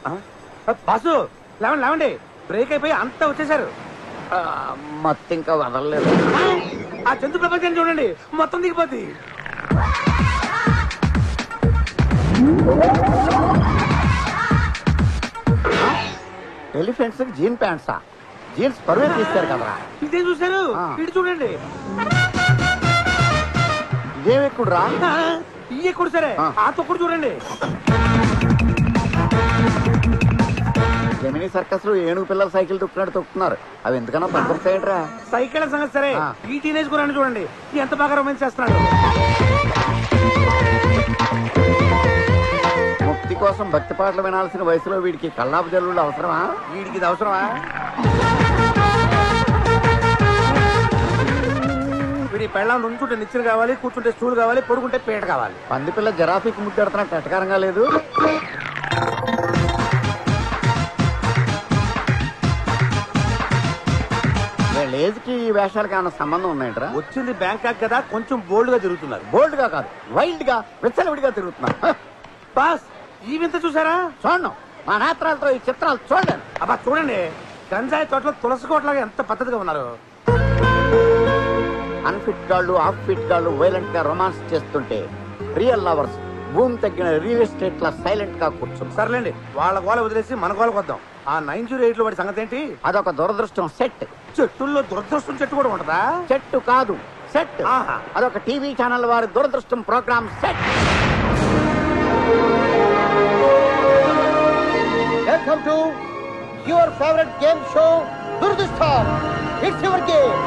Boss లేవండి లేవండి break అయిపోయి అంతా వచ్చేసారు మొత్తం ఇంకా వదలలేదు ఆ జంతు ప్రపంచాన్ని చూడండి మొత్తం దిగిపోద్ది ఎలిఫెంట్స్ జీన్ ప్యాంట్సా జీన్స్ పరువే తీస్తారు కదరా ఇదే చూశారు ఆ. ఇటు చూడండి ఇదేం ఎక్కుడురా ఆ, ఇయ్యే కూడా సరే ఆ. ఆ తొక్కుడు చూడండి జమినీ సర్కస్ లో ఏనుగు పిల్లలు సైకిల్ తొక్కున్నాడు తొక్కుతున్నారు అవి ఎందుకన్నా పనికొస్తాయంట్రా సైకిల్ సంగతి సరే ఆ. ఈ టీనేజ్ కురాన్ని చూడండి ఎంత బాగా రొమాన్స్ చేస్తున్నాడు ముక్తి కోసం భక్తి పాటలు వినాల్సిన వయసులో వీడికి కల్లాపు జల్లుళ్ళు అవసరమా వీడికి ఇది అవసరమా వీడి పెళ్ళం నుంచుంటే నిచ్చెన కావాలి కూర్చుంటే స్టూల్ కావాలి పడుకుంటే పీట కావాలి పంది పిల్ల జరాఫీకి ముద్దెడుతున్నట్టు ఎటకారంగా లేదు వీళ్ళ ఏజ్కి ఈ వేషాలకి ఏమైనా సంబంధం ఉన్నాయంటరా వచ్చింది బ్యాంకాక్ కదా కొంచెం బోల్డ్ గా తిరుగుతున్నారు బోల్డ్ గా కాదు వైల్డ్ గా విచ్చలవిడిగా తిరుగుతున్నారు హ! బాస్ ఈ వింత చూసారా చూడను మా నేత్రాలతో ఈ చిత్రాలు చూడలేను అబ్బా చూడండి గంజాయి తోటలో తులసి కోటలాగా ఎంత పద్ధతిగా ఉన్నారు అన్ఫిట్ గాళ్ళు ఆఫ్ ఫిట్ గాళ్ళు వైలెంట్ గా రొమాన్స్ చేస్తుంటే రియల్ లవర్స్ భూమి తగ్గిన రియల్ ఎస్టేట్ లా సైలెంట్ గా కూర్చున్నారు సర్లేండి వాళ్ళ గోల వదిలేసి మన గోలకు వద్దాం ఆ నైన్ జీరో ఎయిట్ లో వాడి సంగతి ఏంటి అదొక దురదృష్టం సెట్ చెట్టుల్లో దురదృష్టం చెట్టు కూడా ఉంటదా చెట్టు కాదు సెట్ ఆహా. అదొక టీవీ ఛానల్ వారి దురదృష్టం programme set welcome to your favourite game show దురదృష్టం ఇట్స్ యువర్ గేమ్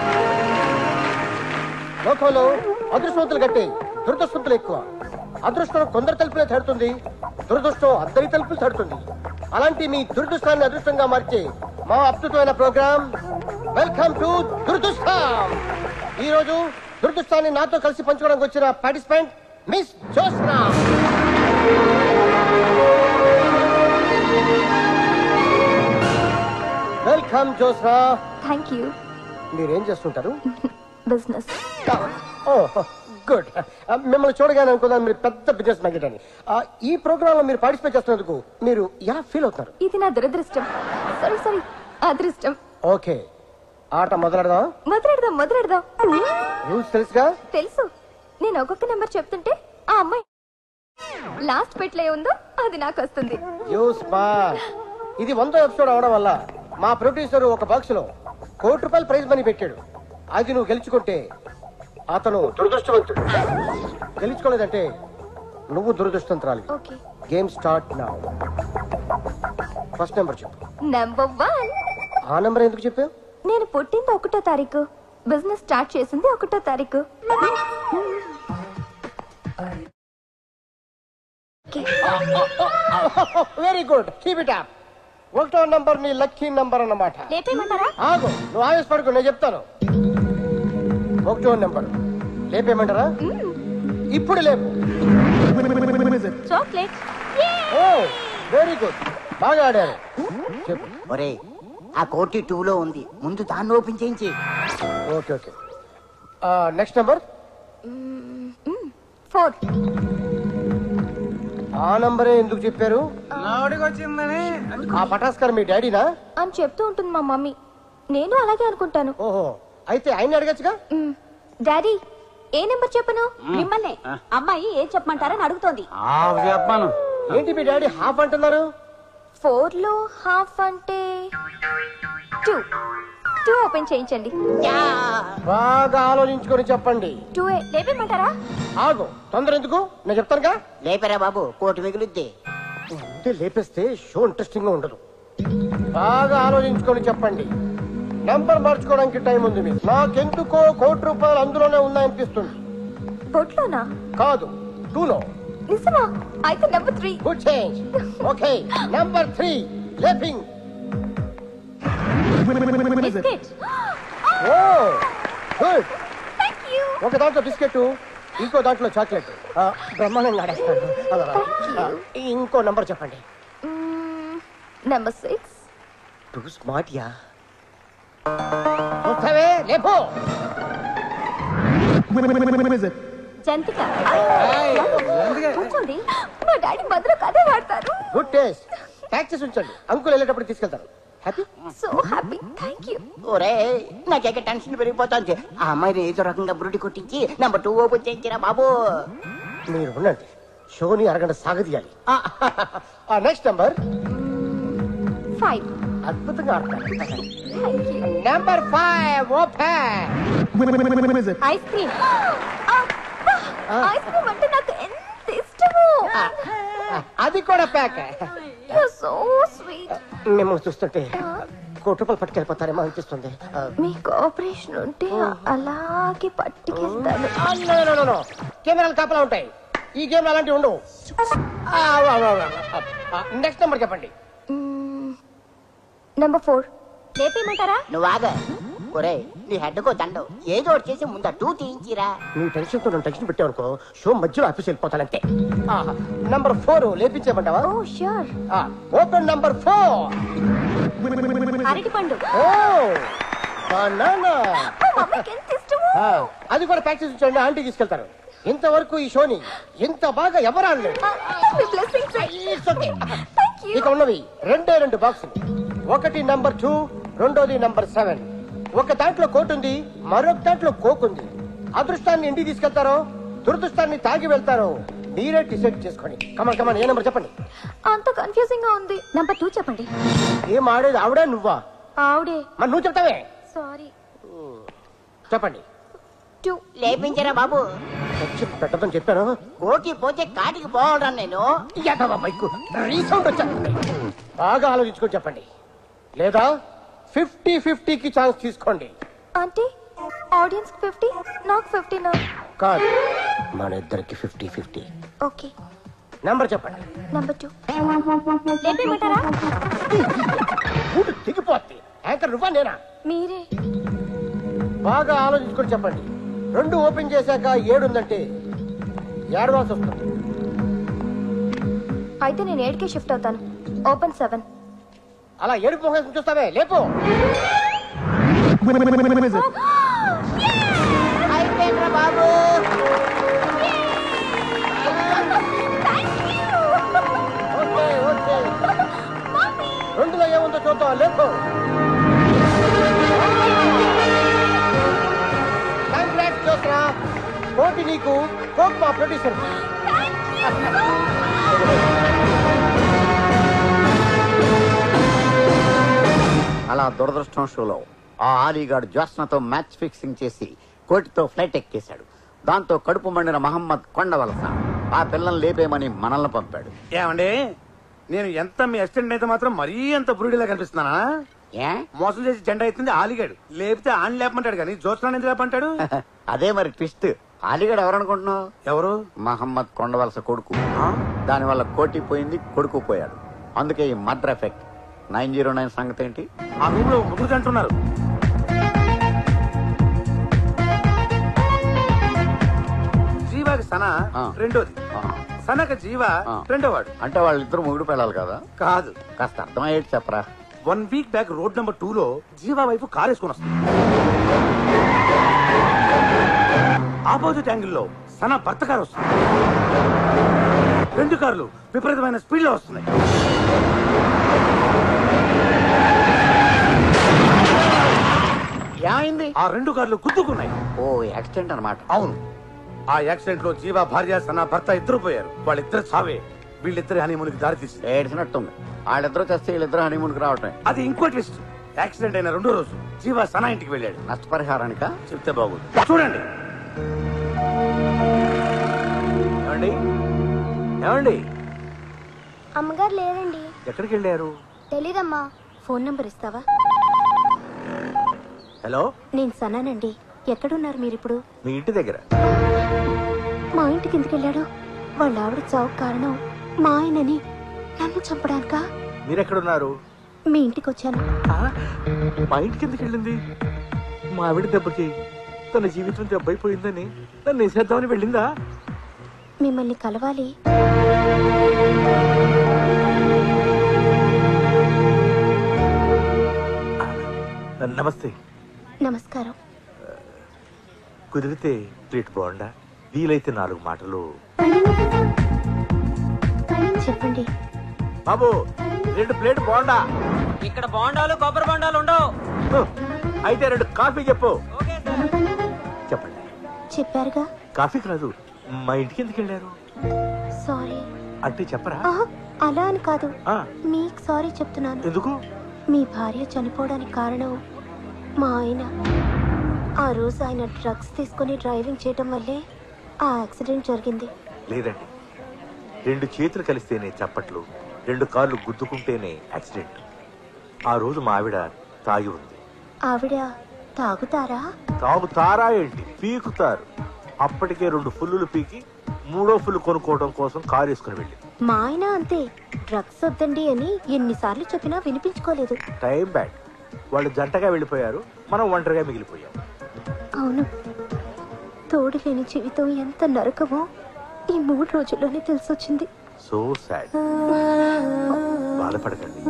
లోకంలో అదృష్టవంతులు గట్టి దురదృష్టవంతులు ఎక్కువ అదృష్టం కొందరు తలుపులే తడుతుంది దురదృష్టం అందరి తలుపులు తడుతుంది అలాంటి మీ దురదృష్టాన్ని అదృష్టంగా మార్చే మా అద్భుతమైన ప్రోగ్రామ్ వెల్కమ్ టు దురదృష్టం ఈ రోజు దురదృష్టాన్ని నాతో కలిసి పంచుకోవడానికి వచ్చిన participant miss Josna welcome Josna thank you మీరేం చేస్తుంటారు బిజినెస్ ఓ గుడ్ మిమ్మల్ని చూడగానే అనుకున్నాను మీరు పెద్ద బిజినెస్ మ్యాగ్నెట్ అని ఆ, ఈ ప్రోగ్రామ్ లో మీరు పార్టిసిపేట్ చేస్తున్నందుకు మీరు ఎలా ఫీల్ అవుతున్నారు ఇది నా దురదృష్టం సారీ సారీ అదృష్టం ఓకే ఆట మొదలెడదాం మొదలెడదాం మొదలెడదాం రూల్స్ తెలుసుగా తెలుసు నేను ఒక్కొక్క నెంబర్ చెప్తుంటే ఆ అమ్మాయి లాస్ట్ పెట్లో ఉందో అది నాకు వస్తుంది యూ స్మార్ట్ ఇది వందో ఎపిసోడ్ అవడం వల్ల మా ప్రొడ్యూసర్ ఒక బాక్స్ లో కోటి రూపాయల ప్రైజ్ మనీ పెట్టాడు అది నువ్వు గెలుచుకుంటే అతను దురదృష్టవంతుడు గెలుచుకోలేదంటే నువ్వు దురదృష్టవంతురాలి ఓకే గేమ్ స్టార్ట్ నా ఫస్ట్ నెంబర్ చెప్పు నెంబర్ వన్ ఆ నెంబర్ ఎందుకు చెప్పావు నేను పుట్టింది ఒకటో తారీఖు బిజినెస్ స్టార్ట్ చేసింది ఒకటో తారీఖు okay. Very good keep it up ఒకటో నంబర్ నీ లక్కీ నంబర్ అన్నమాట లేపేయమంటారా ఆగు నువ్వు ఆవేశపడుకో నేను చెప్తాను ఒకటో నెంబర్ లేపేయమంటారా ఇప్పుడు లేపు చాక్లెట్ ఓ వెరీ గుడ్ బాగా ఆడారు చెప్పు ఒరే ఆ కోటి టూ లో ఉంది ముందు దాన్ని ఓపెన్ చేయించి okay okay next number four ఆ నంబరే ఎందుకు చెప్పారు నాడికి వచ్చిందని ఆ పటాస్కర్ మీ డాడీనా అని చెప్తూ ఉంటుంది మా మమ్మీ నేను అలాగే అనుకుంటాను ఓహో అయితే ఆయన అడగచ్చుగా మ్, డాడీ ఏ నెంబర్ చెప్పను మిమ్మల్ని అమ్మాయి ఏం చెప్పమంటారని అడుగుతోంది చెప్పాను ఏంటి మీ డాడీ హాఫ్ అంటున్నారు ఫోర్ లో హాఫ్ అంటే టూ టూ ఓపెన్ చేయించండి బాగా ఆలోచించుకొని చెప్పండి టూ ఏ లేపేయమంటారా ఆగు తొందర ఎందుకు నేను చెప్తానుగా లేపరా బాబు కోటి మిగులుద్ది అంటే లేపేస్తే షో ఇంట్రెస్టింగ్ గా ఉండదు బాగా ఆలోచించుకొని చెప్పండి నంబర్ మార్చుకోవడానికి టైం ఉంది మీకు నాకెందుకో కోటి రూపాయలు అందులోనే ఉన్నాయనిపిస్తుంది బొట్లోనా కాదు టూలో నిజమా అయితే number three good change okay number three లేపింగ్ biscuit oh good thank you ఒక దాంట్లో బిస్కెట్ ఇంకో దాంట్లో చాక్లెట్ ఆ, బ్రహ్మాండంగా ఆడేస్తాడు అలా, ఆ, ఇంకో నంబర్ చెప్పండి number six two smart yeah చూస్తావే లేపో జంతిక కూర్చోండి మా డాడీ మధ్యలో కథ వాడతారు గుడ్ టేస్ట్ ప్యాక్ చేసి ఉంచండి అంకుల్ వెళ్ళేటప్పుడు తీసుకెళ్తారు happy so happy thank you ఒరే నాకేక టెన్షన్ పెరిగిపోతుంది ఆ అమ్మాయిని ఏదో రకంగా బురుడి కొట్టించి నెంబర్ టూ ఓపెన్ చేయించిరా బాబు మీరు ఉండండి షోని అరగంట సాగదీయాలి నెక్స్ట్ నంబర్ ఫైవ్ అద్భుతంగా ఆడతారు thank you number five open ice cream ice cream అంటే నాకు ఎంత ఇష్టము అది కూడా ప్యాక్ యు సో స్వీట్ మిమ్మల్ని చూస్తుంటే కోటి రూపాయలు పట్టుకెళ్ళిపోతారేమో అనిపిస్తుంది ఆ, మీ కోఆపరేషన్ ఉంటే అలాగే పట్టుకెళ్తాను కెమెరాలు కాపలా ఉంటాయి ఈ గేమ్ అలాంటివి ఉండవు నెక్స్ట్ నెంబర్ చెప్పండి నెంబర్ ఫోర్ లేపేయమంటారా నువ్వు ఆగ ఒరే నీ హెడ్ కో దండం ఏదో ఒకటి చేసి ముందు టూ తీయించిరా నీ టెన్షన్ తో నన్ను టెన్షన్ పెట్టావనుకో షో మధ్యలో ఆఫీస్ వెళ్ళిపోతానంటే నంబర్ ఫోర్ లేపించేమంటావా oh sure open number four అరటి పండు ఓ బనానా మమ్మీకి ఎంత ఇష్టము అది కూడా ప్యాక్ చేసి ఉంచండి ఆంటీ తీసుకెళ్తారు ఇంతవరకు ఈ షోని ఇంత బాగా ఎవరు ఆడలేదు మీ blessings It's okay. Thank you ఇక ఉన్నవి రెండే రెండు బాక్సులు ఒకటి నంబర్ టూ రెండోది నంబర్ సెవెన్ ఒక దాంట్లో కోట్ ఉంది మరొక దాంట్లో కోక్ ఉంది అదృష్టాన్ని ఇంటికి తీసుకెళ్తారో దురదృష్టాన్ని తాగి వెళ్తారో మీరే డిసైడ్ చేసుకోండి కమన్ కమన్ ఏ నెంబర్ చెప్పండి అంత కన్ఫ్యూజింగ్ గా ఉంది నంబర్ టూ చెప్పండి ఏం ఆడేది ఆవిడే నువ్వా ఆవిడే మరి నువ్వు చెప్తావే సారీ చెప్పండి టూ లేపించరా బాబు వచ్చి పెట్టదని చెప్పాను కోకి పోతే కాటికి పోవడం నేను యాదవ మైకు రీసౌండ్ వచ్చేస్తుంది బాగా ఆలోచించుకొని చెప్పండి లేదా ఫిఫ్టీ ఫిఫ్టీకి ఛాన్స్ తీసుకోండి అంటే ఆడియన్స్ ఫిఫ్టీ నాకు ఫిఫ్టీనా కాదు మన ఇద్దరికి ఫిఫ్టీ ఫిఫ్టీ ఓకే నెంబర్ చెప్పండి నెంబర్ టూ లేపేయమంటారా ఊరు దిగిపోద్ది యాంకర్ నువ్వా నేనా మీరే బాగా ఆలోచించుకొని చెప్పండి రెండు ఓపెన్ చేశాక ఏడుందంటే ఏడవాల్సి వస్తుంది అయితే నేను ఏడుకే షిఫ్ట్ అవుతాను ఓపెన్ సెవెన్ అలా ఏడుపు ముఖం చూస్తావే లేపు అయిపోయిందిరా బాబు ఓకే ఓకే రెండులో ఏముందో చూద్దాం లేపు కంగ్రాట్స్ చూసరా కోటి నీకు కోక్ మా ప్రొడ్యూసర్ అలా దురదృష్టం షోలో ఆ ఆలీగాడు జ్యోత్స్నతో మ్యాచ్ ఫిక్సింగ్ చేసి కోటితో ఫ్లైట్ ఎక్కేశాడు దాంతో కడుపు మండిన మహమ్మద్ కొండవలస ఆ పిల్లల్ని లేపేయమని మనల్ని పంపాడు ఏమండి నేను ఎంత మీ అసిస్టెంట్ అయితే మాత్రం మరీ అంత బురుడిలా కనిపిస్తున్నానా ఏ మోసం చేసి జెండా ఎత్తింది ఆలిగాడు లేపితే ఆన్ లేపమంటాడు కానీ జోత్సనాన్ని ఎందుకు లేపంటాడు అదే మరి ట్విస్ట్ ఆలీగాడు ఎవరనుకుంటున్నావు ఎవరు మహమ్మద్ కొండవలస కొడుకు దానివల్ల కోటి పోయింది కొడుకు పోయాడు అందుకే ఈ మద్ర ఎఫెక్ట్ నైన్ జీరో నైన్ సంగతి ఏంటి ఆ రూమ్ లో ముగ్గురు అంటున్నారు జీవాకి సన ఆ. రెండోది ఆ, సనక జీవ ఆ. రెండోవాడు అంటే వాళ్ళిద్దరు మొగుడు పెళ్ళాలి కదా కాదు కాస్త అర్థమయ్యేది చెప్పరా one week back road number two లో జీవా వైపు కార్ వేసుకొని వస్తుంది ఆపోజిట్ యాంగిల్ లో సన భర్త కారు వస్తుంది రెండు కార్లు విపరీతమైన స్పీడ్ లో వస్తున్నాయి ఏమైంది ఆ రెండు కార్లు గుద్దుకున్నాయి ఓ యాక్సిడెంట్ అన్నమాట అవును ఆ యాక్సిడెంట్ లో జీవా భార్య సన భర్త ఇద్దరు పోయారు వాళ్ళిద్దరు చావే వీళ్ళిద్దరి హనీమూన్కి దారి తీసింది ఏడ్చినట్టుంది వాళ్ళిద్దరూ తెస్తే వీళ్ళిద్దరు హనీమూన్కి రావటం అది ఇంకో ట్విస్ట్ యాక్సిడెంట్ అయిన రెండో రోజు జీవా సనా ఇంటికి వెళ్ళాడు నష్టపరిహారానిక చెప్తే బాగుంది చూడండి ఏమండి ఏమండి అమ్మగారు లేరండి ఎక్కడికి వెళ్ళారు తెలీదమ్మా ఫోన్ నంబర్ ఇస్తావా హలో నేను సనానండి ఎక్కడున్నారు మీరిప్పుడు మీ ఇంటి దగ్గర మా ఇంటికి ఎందుకు వెళ్ళాడు వాళ్ళ ఆవిడ చావు కారణం మా ఆయనని నన్ను చంపడానికా మీరు ఎక్కడున్నారు మీ ఇంటికి వచ్చాను ఆ, మా ఇంటికి ఎందుకు వెళ్ళింది మా ఆవిడ దెబ్బకి తన జీవితం దెబ్బైపోయిందని నన్ను వేసేద్దామని వెళ్ళిందా మిమ్మల్ని కలవాలి నమస్తే నమస్కారం కుదిరితే ట్రీట్ బాగుండా వీలైతే నాలుగు మాటలు చెప్పండి బాబు రెండు ప్లేట్ బోండా ఇక్కడ బోండాలు కొబ్బరి బోండాలు ఉండవు హ, అయితే రెండు కాఫీ చెప్పు ఓకే సార్ చెప్పండి చెప్పారుగా కాఫీకి రాదు మా ఇంటికి ఎందుకు వెళ్ళారు సారీ అంటే చెప్పరా ఆహా, అలా అని కాదు ఆ, మీకు సారీ చెప్తున్నాను ఎందుకు మీ భార్య చనిపోవడానికి కారణం మా ఆయన ఆ రోజు ఆయన డ్రగ్స్ తీసుకుని డ్రైవింగ్ చేయటం వల్లే ఆ యాక్సిడెంట్ జరిగింది లేదండి రెండు చేతులు కలిస్తేనే చప్పట్లు రెండు కాళ్ళు గుద్దుకుంటేనే యాక్సిడెంట్ ఆ రోజు మా ఆవిడ తాగి ఉంది ఆవిడ తాగుతారా తాగుతారా ఏంటి పీకుతారు అప్పటికే రెండు ఫుల్లులు పీకి మూడో ఫుల్ కొనుక్కోవడం కోసం కారు వేసుకుని వెళ్ళి మా ఆయన అంతే డ్రగ్స్ వద్దండి అని ఎన్నిసార్లు చెప్పినా వినిపించుకోలేదు టైం బ్యాడ్ వాళ్ళు జంటగా వెళ్ళిపోయారు మనం ఒంటరిగా మిగిలిపోయాం అవును తోడు లేని జీవితం ఎంత నరకమో ఈ మూడు రోజుల్లోనే తెలిసొచ్చింది సో సాడ్ బాధపడకండి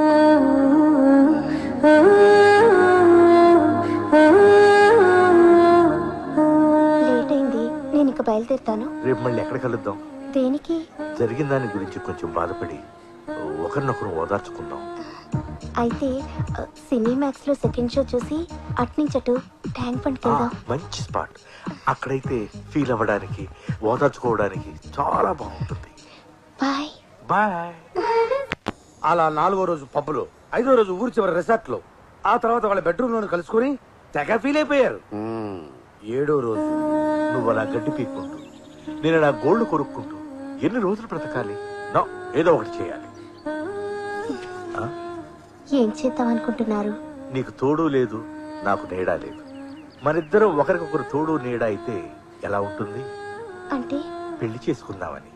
లేట్ అయింది నేను ఇక బయలుదేరుతాను రేపు మళ్ళీ ఎక్కడ కలుద్దాం దేనికి జరిగిన దాని గురించి కొంచెం బాధపడి ఒకరినొకరు ఓదార్చుకుందాం అయితే ఆ, సినీమాక్స్ లో సెకండ్ షో చూసి అట్నుంచటు ట్యాంక్ బండ్కి ఆ, వెళ్దాం మంచి స్పాట్ అక్కడైతే ఫీల్ అవ్వడానికి ఓదార్చుకోవడానికి చాలా బాగుంటుంది బాయ్ బాయ్ అలా నాలుగో రోజు పబ్బులో ఐదో రోజు ఊరి చివరి రిసార్ట్ లో ఆ తర్వాత వాళ్ళ బెడ్రూమ్ లోను కలుసుకుని తెగ ఫీల్ అయిపోయారు మ్మ్. ఏడో రోజు నువ్వు అలా గడ్డి పీక్కుంటూ నేను నా గోల్డ్ కొరుక్కుంటూ ఎన్ని రోజులు బ్రతకాలి నో ఏదో ఒకటి చేయాలి ఆ? ఏం చేద్దాం అనుకుంటున్నారు నీకు తోడు లేదు నాకు నీడా లేదు మనిద్దరం ఒకరికొకరు తోడు నీడ అయితే ఎలా ఉంటుంది అంటే పెళ్లి చేసుకుందామని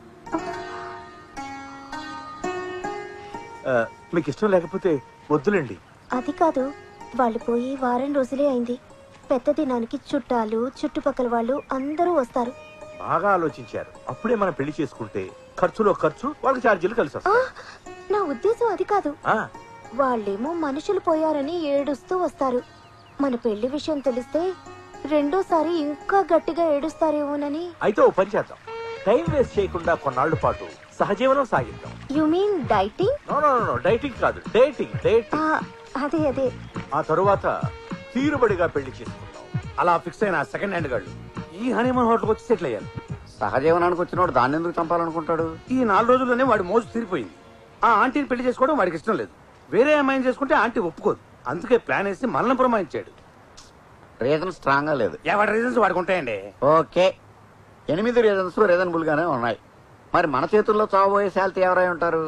ఆ, మీకు ఇష్టం లేకపోతే వద్దులేండి అది కాదు వాళ్ళు పోయి వారం రోజులే అయింది పెద్ద దినానికి చుట్టాలు చుట్టుపక్కల వాళ్ళు అందరూ వస్తారు బాగా ఆలోచించారు అప్పుడే మనం పెళ్లి చేసుకుంటే ఖర్చులో ఖర్చు వాళ్ళకి ఛార్జీలు కలిసి ఆ, వస్తాయి నా ఉద్దేశం అది కాదు ఆ, వాళ్ళేమో మనుషులు పోయారని ఏడుస్తూ వస్తారు మన పెళ్లి విషయం తెలిస్తే రెండోసారి ఇంకా గట్టిగా ఏడుస్తారేమోనని అయితే ఓ పని చేద్దాం టైం వేస్ట్ చేయకుండా కొన్నాళ్ల పాటు సహజీవనం సాగిద్దాం you mean dieting no no no dieting కాదు డేటింగ్ డేటింగ్ అదే అదే ఆ తరువాత తీరుబడిగా పెళ్లి చేసుకుందాం అలా ఫిక్స్ అయిన సెకండ్ హ్యాండ్ గాళ్ళు ఈ హనీమూన్ హోటల్ వచ్చి సెటిల్ అయ్యారు సహజీవనానికి వచ్చినోడు దాన్ని ఎందుకు చంపాలనుకుంటాడు ఈ నాలుగు రోజుల్లోనే వాడి మోజు తీరిపోయింది ఆ ఆంటీని పెళ్లి చేసుకోవడం వాడికి ఇష్టం లేదు వేరే అమ్మాయిని చేసుకుంటే ఆంటీ ఒప్పుకోదు అందుకే ప్లాన్ వేసి మనల్ని పురమాయించాడు రీజన్ స్ట్రాంగ్ గా లేదు ఎవరి రీజన్స్ వాడికి ఉంటాయండి ఓకే ఎనిమిది రీజన్స్ రీజనబుల్ గానే ఉన్నాయి మరి మన చేతుల్లో చావబోయే శాలిటీ ఎవరై ఉంటారు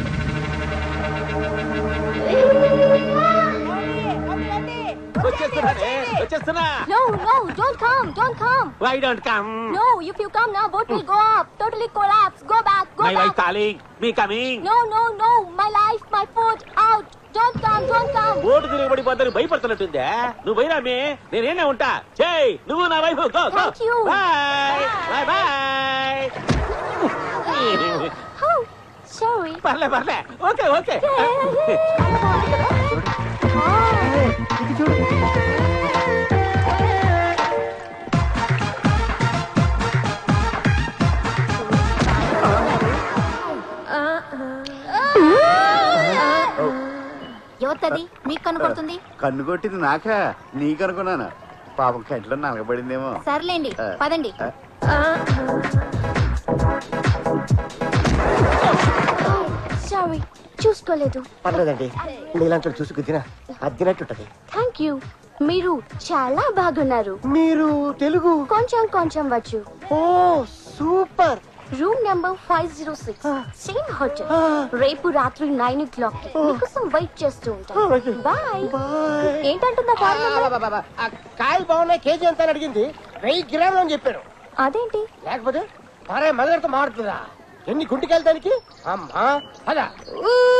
వచ్చేస్తున్నానే వచ్చేస్తున్నా No, no, don't come, don't come. Why don't come No, if you come now, boat will go up, totally collapse. Go back, go my wife back. Calling me coming No, no, no, my life, my food, out. Don't come, don't come. ఓటు తిరగబడిపోతాను భయపడుతున్నట్టుందే నువ్వు పోయినా మే నేనేనే ఉంటా చేయి నువ్వు నా wife go go Thank you. Bye bye bye Oh, sorry. పర్లే పర్లే ఓకే ఓకే ఎవరిది మీకు కనపడుతుంది కన్ను కొట్టింది నాక నీకనుకున్నాను పాపం కంట్లో నలగబడిందేమో సర్లేండి ఆ. పదండి ఆ. Sorry, చూసుకోలేదు పర్లేదండి నీలాంటి చూసి గుద్దినా అద్దినట్టుంటది థ్యాంక్ యూ మీరు చాలా బాగున్నారు మీరు తెలుగు కొంచెం కొంచెం వచ్చు oh super room number five zero six same hotel రేపు రాత్రి నైన్ ఓ క్లాక్ కి మీకోసం వెయిట్ చేస్తూ ఉంటాను బాయ్ ఏంటంటుందా ఫార్మల్ కాయలు బాగున్నాయి కేజీ ఎంత అని అడిగింది వెయ్యి గిరాములు అని చెప్పారు అదేంటి లేకపోతే పారే మదర్తో మారుతుందా ఎన్ని గుంటికెళ్తానికి అమ్మా అదా ఊ!